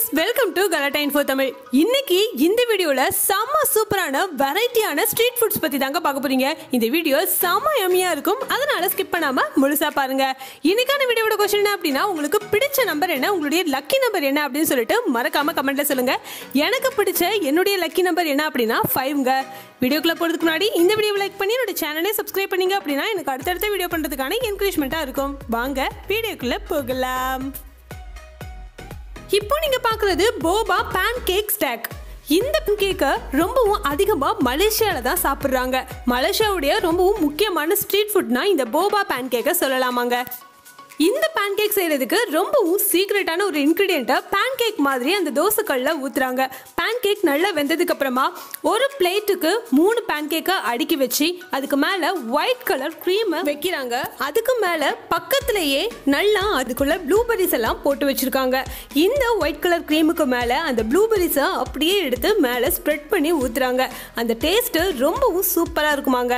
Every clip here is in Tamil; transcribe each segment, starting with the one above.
welcome to Galatta info Tamil இன்னைக்கு இந்த வீடியோல செம்ம சூப்பரான வெரைட்டியான ஸ்ட்ரீட் ஃபுட்ஸ் பத்தி தாங்க பார்க்க போறீங்க இந்த வீடியோ செம்ம யம்மியா இருக்கும் அதனால ஸ்கிப் பண்ணாம முழுசா பாருங்க இன்னைக்கான வீடியோட கொஸ்டின் என்ன அப்படின்னா உங்களுக்கு பிடிச்ச நம்பர் என்ன உங்களுடைய லக்கி நம்பர் என்ன அப்படின்னு சொல்லிட்டு மறக்காம கமெண்ட்ல சொல்லுங்க எனக்கு பிடிச்ச என்னுடைய லக்கி நம்பர் என்ன அப்படின்னா ஃபைவ்ங்க வீடியோக்குள்ள போறதுக்கு முன்னாடி இந்த வீடியோ லைக் பண்ணி என்னோட சேனலை சப்ஸ்கிரைப் பண்ணீங்க அப்படின்னா எனக்கு அடுத்தடுத்த வீடியோ பண்றதுக்கான என்கரேஜ்மெண்ட்டா இருக்கும் வாங்க வீடியோக்குள்ள போகலாம் இப்போ நீங்க பார்க்குறது போபா பேன் கேக் ஸ்டாக் இந்த கேக்கை ரொம்பவும் அதிகமாக மலேசியாவில் தான் சாப்பிட்றாங்க மலேசியாவுடைய ரொம்பவும் முக்கியமான ஸ்ட்ரீட் ஃபுட்னா இந்த போபா பேன் கேக்கை சொல்லலாமாங்க இந்த பேன் கேக் செய்யறதுக்கு ரொம்பவும் சீக்ரெட்டான ஒரு இன்க்ரீடியண்ட்டை பேன் கேக் மாதிரி அந்த தோசைக்கல்ல ஊத்துறாங்க பேன் கேக் நல்லா வெந்ததுக்கு அப்புறமா ஒரு பிளேட்டுக்கு மூணு பேன் கேக்கை அடுக்கி வச்சு அதுக்கு மேல ஒயிட் கலர் க்ரீம் வைக்கிறாங்க அதுக்கு மேல பக்கத்திலேயே நல்லா அதுக்குள்ள ப்ளூபெரிஸ் எல்லாம் போட்டு வச்சிருக்காங்க இந்த ஒயிட் கலர் க்ரீமுக்கு மேல அந்த ப்ளூபெரிஸை அப்படியே எடுத்து மேல ஸ்ப்ரெட் பண்ணி ஊத்துறாங்க அந்த டேஸ்ட் ரொம்பவும் சூப்பரா இருக்குமாங்க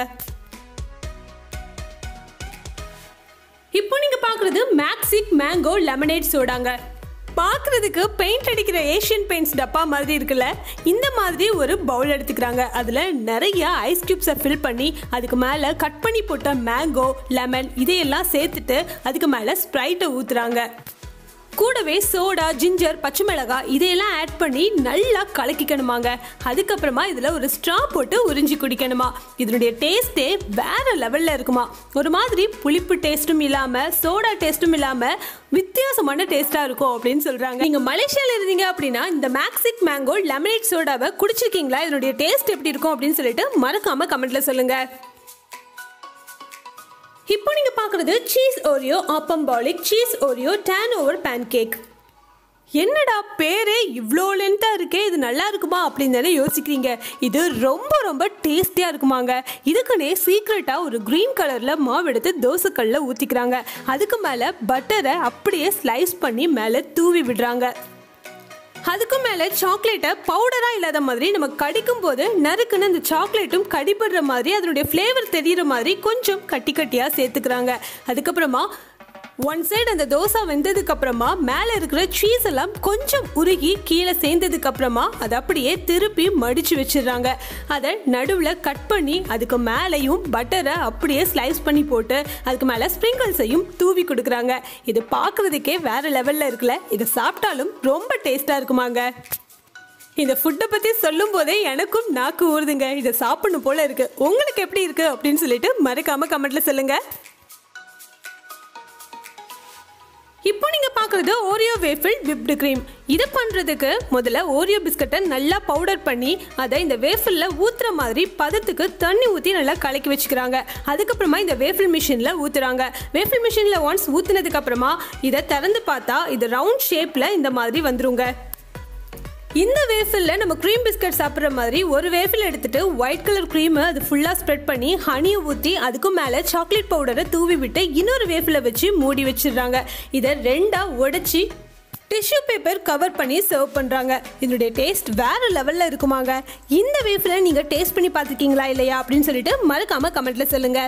இப்போ நீங்க பாக்குறது மேக்ஸிக் மேங்கோ லெமனேட் சோடாங்க பார்க்கறதுக்கு பெயிண்ட் அடிக்கிற ஏஷியன் பெயிண்ட்ஸ் டப்பா மாதிரி இருக்குல்ல இந்த மாதிரி ஒரு பவுல் எடுத்துக்கிறாங்க அதில் நிறைய ஐஸ் கியூப்ஸை ஃபில் பண்ணி அதுக்கு மேலே கட் பண்ணி போட்ட மேங்கோ லெமன் இதையெல்லாம் சேர்த்துட்டு அதுக்கு மேலே ஸ்ப்ரைட்டை ஊற்றுறாங்க கூடவே சோடா ஜிஞ்சர் பச்சை மிளகாய் இதையெல்லாம் ஆட் பண்ணி நல்லா கலக்கிக்கணுமாங்க அதுக்கப்புறமா இதில் ஒரு ஸ்ட்ரா போட்டு உறிஞ்சி குடிக்கணுமா இதனுடைய டேஸ்ட்டே வேற லெவலில் இருக்குமா ஒரு மாதிரி புளிப்பு டேஸ்ட்டும் இல்லாமல் சோடா டேஸ்ட்டும் இல்லாமல் வித்தியாசமான டேஸ்ட்டாக இருக்கும் அப்படின்னு சொல்கிறாங்க நீங்கள் மலேசியாவில் இருந்தீங்க அப்படின்னா இந்த மேக்ஸிக் மேங்கோ லெமனேட் சோடாவை குடிச்சிருக்கீங்களா இதனுடைய டேஸ்ட் எப்படி இருக்கும் அப்படின்னு சொல்லிட்டு மறக்காம கமெண்ட்ல சொல்லுங்கள் இப்போ நீங்க பார்க்குறது சீஸ் ஓரியோ ஆப்பம்பாலிக் சீஸ் ஓரியோ டேன் ஓவர் பேன் கேக் என்னடா பேரே இவ்வளோ லென்த்தாக இருக்கே இது நல்லா இருக்குமா அப்படின்னு தானே யோசிக்கிறீங்க இது ரொம்ப ரொம்ப டேஸ்டியாக இருக்குமாங்க இதுக்குன்னே சீக்ரெட்டாக ஒரு க்ரீன் கலரில் மாவு எடுத்து தோசைக்கல்ல ஊற்றிக்கிறாங்க அதுக்கு மேலே பட்டரை அப்படியே ஸ்லைஸ் பண்ணி மேலே தூவி விடுறாங்க அதுக்கு மேலே சாக்லேட்டை பவுடராக இல்லாத மாதிரி நம்ம கடிக்கும் போது நறுக்குன்னு அந்த சாக்லேட்டும் கடிபடுற மாதிரி அதனுடைய ஃப்ளேவர் தெரிகிற மாதிரி கொஞ்சம் கட்டி கட்டியாக சேர்த்துக்கிறாங்க அதுக்கப்புறமா ஒன் சைடு அந்த தோசை வெந்ததுக்கு அப்புறமா மேலே இருக்கிற சீஸ் எல்லாம் கொஞ்சம் உருகி கீழே சேர்ந்ததுக்கு அப்புறமா அதை அப்படியே திருப்பி மடிச்சு வச்சிடுறாங்க அதை நடுவில் கட் பண்ணி அதுக்கு மேலேயும் பட்டரை அப்படியே ஸ்லைஸ் பண்ணி போட்டு அதுக்கு மேலே ஸ்ப்ரிங்கிள்ஸையும் தூவி கொடுக்குறாங்க இது பார்க்குறதுக்கே வேற லெவலில் இருக்குல்ல இதை சாப்பிட்டாலும் ரொம்ப டேஸ்ட்டாக இருக்குமாங்க இந்த ஃபுட்டை பற்றி சொல்லும் போதே எனக்கும் நாக்கு ஊறுதுங்க இதை சாப்பிடணும் போல இருக்கு உங்களுக்கு எப்படி இருக்கு அப்படின்னு சொல்லிட்டு மறக்காம கமெண்ட்ல சொல்லுங்க இப்போ நீங்க பார்க்குறது ஓரியோ வேஃபிள் விப்டு க்ரீம் இது பண்ணுறதுக்கு முதல்ல ஓரியோ பிஸ்கட்டை நல்லா பவுடர் பண்ணி அதை இந்த வேஃபிளில் ஊற்றுற மாதிரி பதத்துக்கு தண்ணி ஊற்றி நல்லா கலக்கி வச்சுக்கிறாங்க அதுக்கப்புறமா இந்த வேஃபிள் மிஷினில் ஊற்றுறாங்க வேஃபிள் மிஷினில் ஒன்ஸ் ஊற்றுனதுக்கு அப்புறமா இதை திறந்து பார்த்தா இது ரவுண்ட் ஷேப்பில் இந்த மாதிரி வந்துருங்க இந்த வேஃபிளில் நம்ம க்ரீம் பிஸ்கட் சாப்பிட்ற மாதிரி ஒரு வேஃபில் எடுத்துட்டு ஒயிட் கலர் க்ரீமை அது ஃபுல்லாக ஸ்ப்ரெட் பண்ணி ஹனியை ஊற்றி அதுக்கும் மேலே சாக்லேட் பவுடரை தூவி விட்டு இன்னொரு வேஃபில் வச்சு மூடி வச்சிடுறாங்க இதை ரெண்டாக உடைச்சி டிஷ்யூ பேப்பர் கவர் பண்ணி சர்வ் பண்ணுறாங்க இதனுடைய டேஸ்ட் வேற லெவலில் இருக்குமாங்க இந்த வேஃபில் நீங்கள் டேஸ்ட் பண்ணி பார்த்துருக்கீங்களா இல்லையா அப்படின்னு சொல்லிட்டு மறக்காம கமெண்ட்ல சொல்லுங்க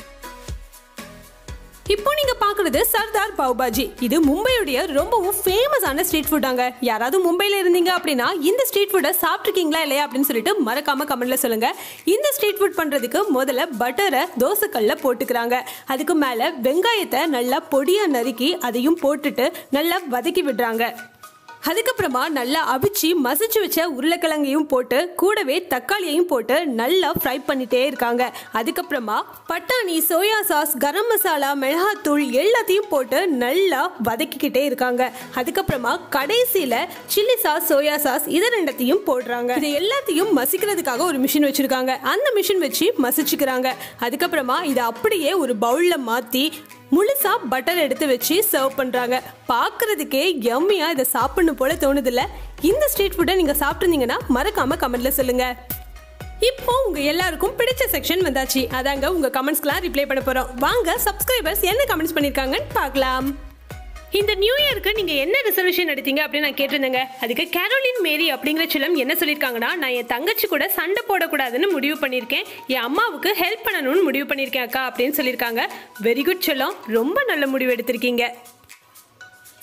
இப்போ நீங்க பாக்குறது சர்தார் பாவ் பாஜி இது மும்பையுடைய ரொம்பவும் ஃபேமஸான ஸ்ட்ரீட் ஃபுட்டாங்க யாராவது மும்பையில இருந்தீங்க அப்படின்னா இந்த ஸ்ட்ரீட் ஃபுட்டை சாப்பிட்ருக்கீங்களா இல்லையா அப்படின்னு சொல்லிட்டு மறக்காம கமெண்ட்ல சொல்லுங்க இந்த ஸ்ட்ரீட் ஃபுட் பண்றதுக்கு முதல்ல பட்டரை தோசைக்கல்ல போட்டுக்கிறாங்க அதுக்கு மேல வெங்காயத்தை நல்லா பொடியா நறுக்கி அதையும் போட்டுட்டு நல்லா வதக்கி விடுறாங்க அதுக்கப்புறமா நல்லா அவிச்சு மசிச்சு வச்ச உருளைக்கிழங்கையும் போட்டு கூடவே தக்காளியையும் போட்டு நல்லா ஃப்ரை பண்ணிட்டே இருக்காங்க அதுக்கப்புறமா பட்டாணி சோயா சாஸ் கரம் மசாலா மிளகாத்தூள் எல்லாத்தையும் போட்டு நல்லா வதக்கிக்கிட்டே இருக்காங்க அதுக்கப்புறமா கடைசியில சில்லி சாஸ் சோயா சாஸ் இது ரெண்டத்தையும் போடுறாங்க இது எல்லாத்தையும் மசிக்கிறதுக்காக ஒரு மிஷின் வச்சிருக்காங்க அந்த மிஷின் வச்சு மசிச்சுக்கிறாங்க அதுக்கப்புறமா இதை அப்படியே ஒரு பவுல்ல மாத்தி முழுசா பட்டர் எடுத்து வச்சு சர்வ் பண்றாங்க பார்க்கறதுக்கே யம்மியா இதை சாப்பிடணும் போல தோணுதில்ல இந்த ஸ்ட்ரீட் ஃபுட்டை நீங்க சாப்பிட்டுருந்தீங்கன்னா மறக்காம கமெண்ட்ல சொல்லுங்க இப்போ உங்க எல்லாருக்கும் பிடிச்ச செக்ஷன் வந்தாச்சு அதாங்க உங்க கமெண்ட்ஸ்க்குலாம் ரிப்ளை பண்ண போறோம் வாங்க சப்ஸ்கிரைபர்ஸ் என்ன கமெண்ட்ஸ் பண்ணிருக்காங்கன்னு பார்க்கலாம் இந்த நியூ இயருக்கு நீங்க என்ன ரிசர்வேஷன் எடுத்தீங்க அப்படின்னு நான் கேட்டிருந்தேங்க அதுக்கு கேரோலின் மேரி அப்படிங்கிற சிலம் என்ன சொல்லியிருக்காங்கன்னா நான் என் தங்கச்சி கூட சண்டை போடக்கூடாதுன்னு முடிவு பண்ணியிருக்கேன் என் அம்மாவுக்கு ஹெல்ப் பண்ணணும்னு முடிவு பண்ணியிருக்கேன் அக்கா அப்படின்னு சொல்லியிருக்காங்க வெரி குட் செல்லம் ரொம்ப நல்ல முடிவு எடுத்திருக்கீங்க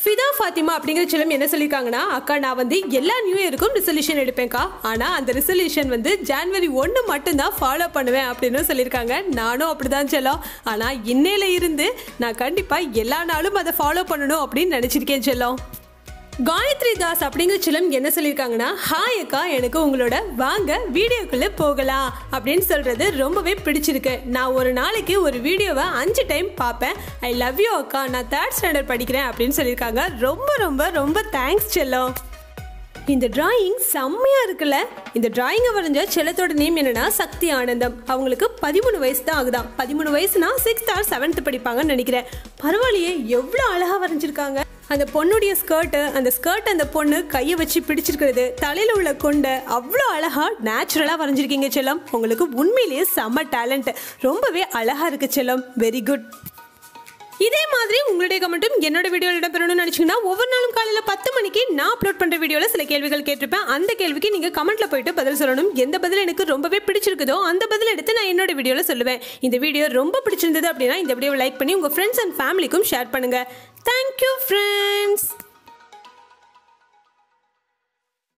ஃபிதா ஃபாத்திமா அப்படிங்கிற செல்லம் என்ன சொல்லியிருக்காங்கன்னா அக்கா நான் வந்து எல்லா நியூ இயருக்கும் ரிசல்யூஷன் எடுப்பேன்க்கா ஆனால் அந்த ரிசல்யூஷன் வந்து ஜான்வரி ஒன்று மட்டும்தான் ஃபாலோ பண்ணுவேன் அப்படின்னு சொல்லியிருக்காங்க நானும் அப்படிதான் செல்லம் ஆனால் இன்னையில இருந்து நான் கண்டிப்பாக எல்லா நாளும் அதை ஃபாலோ பண்ணணும் அப்படின்னு நினச்சிருக்கேன் செல்லம் காயத்ரி தாஸ் அப்படிங்கிற சிலம் என்ன சொல்லியிருக்காங்கன்னா ஹாய் அக்கா எனக்கு உங்களோட வாங்க வீடியோக்குள்ளே போகலாம் அப்படின்னு சொல்றது ரொம்பவே பிடிச்சிருக்கு நான் ஒரு நாளைக்கு ஒரு வீடியோவை அஞ்சு டைம் பார்ப்பேன் ஐ லவ் யூ அக்கா நான் தேர்ட் ஸ்டாண்டர்ட் படிக்கிறேன் அப்படின்னு சொல்லியிருக்காங்க ரொம்ப ரொம்ப ரொம்ப தேங்க்ஸ் செல்லம் இந்த டிராயிங் செம்மையா இருக்குல்ல இந்த டிராயிங்கை வரைஞ்ச செல்லத்தோட நேம் என்னன்னா சக்தி ஆனந்தம் அவங்களுக்கு பதிமூணு வயசு தான் ஆகுதாம் பதிமூணு வயசுனா சிக்ஸ்த் ஆர் செவன்த் படிப்பாங்கன்னு நினைக்கிறேன் பரவாயில்லையே எவ்வளோ அழகா வரைஞ்சிருக்காங்க அந்த பொண்ணுடைய ஸ்கர்ட்டு அந்த ஸ்கர்ட் அந்த பொண்ணு கையை வச்சு பிடிச்சிருக்கிறது தலையில உள்ள கொண்டை அவ்வளோ அழகா நேச்சுரலா வரைஞ்சிருக்கீங்க செல்லம் உங்களுக்கு உண்மையிலேயே செம்ம டேலண்ட் ரொம்பவே அழகா இருக்கு செல்லம் வெரி குட் இதே மாதிரி உங்களுடைய கமெண்ட்டும் என்னோட வீடியோவில் இடம்பெறணும்னு நினச்சிங்கன்னா ஒவ்வொரு நாளும் காலையில் பத்து மணிக்கு நான் அப்லோட் பண்ணுற வீடியோவில் சில கேள்விகள் கேட்டிருப்பேன் அந்த கேள்விக்கு நீங்கள் கமெண்ட்ல போயிட்டு பதில் சொல்லணும் எந்த பதில் எனக்கு ரொம்பவே பிடிச்சிருக்குதோ அந்த பதில் எடுத்து நான் என்னோட வீடியோவில் சொல்லுவேன் இந்த வீடியோ ரொம்ப பிடிச்சிருந்தது அப்படின்னா இந்த வீடியோவை லைக் பண்ணி உங்கள் ஃப்ரெண்ட்ஸ் அண்ட் ஃபேமிலிக்கும் ஷேர் பண்ணுங்கள் தேங்க்யூ ஃப்ரெண்ட்ஸ்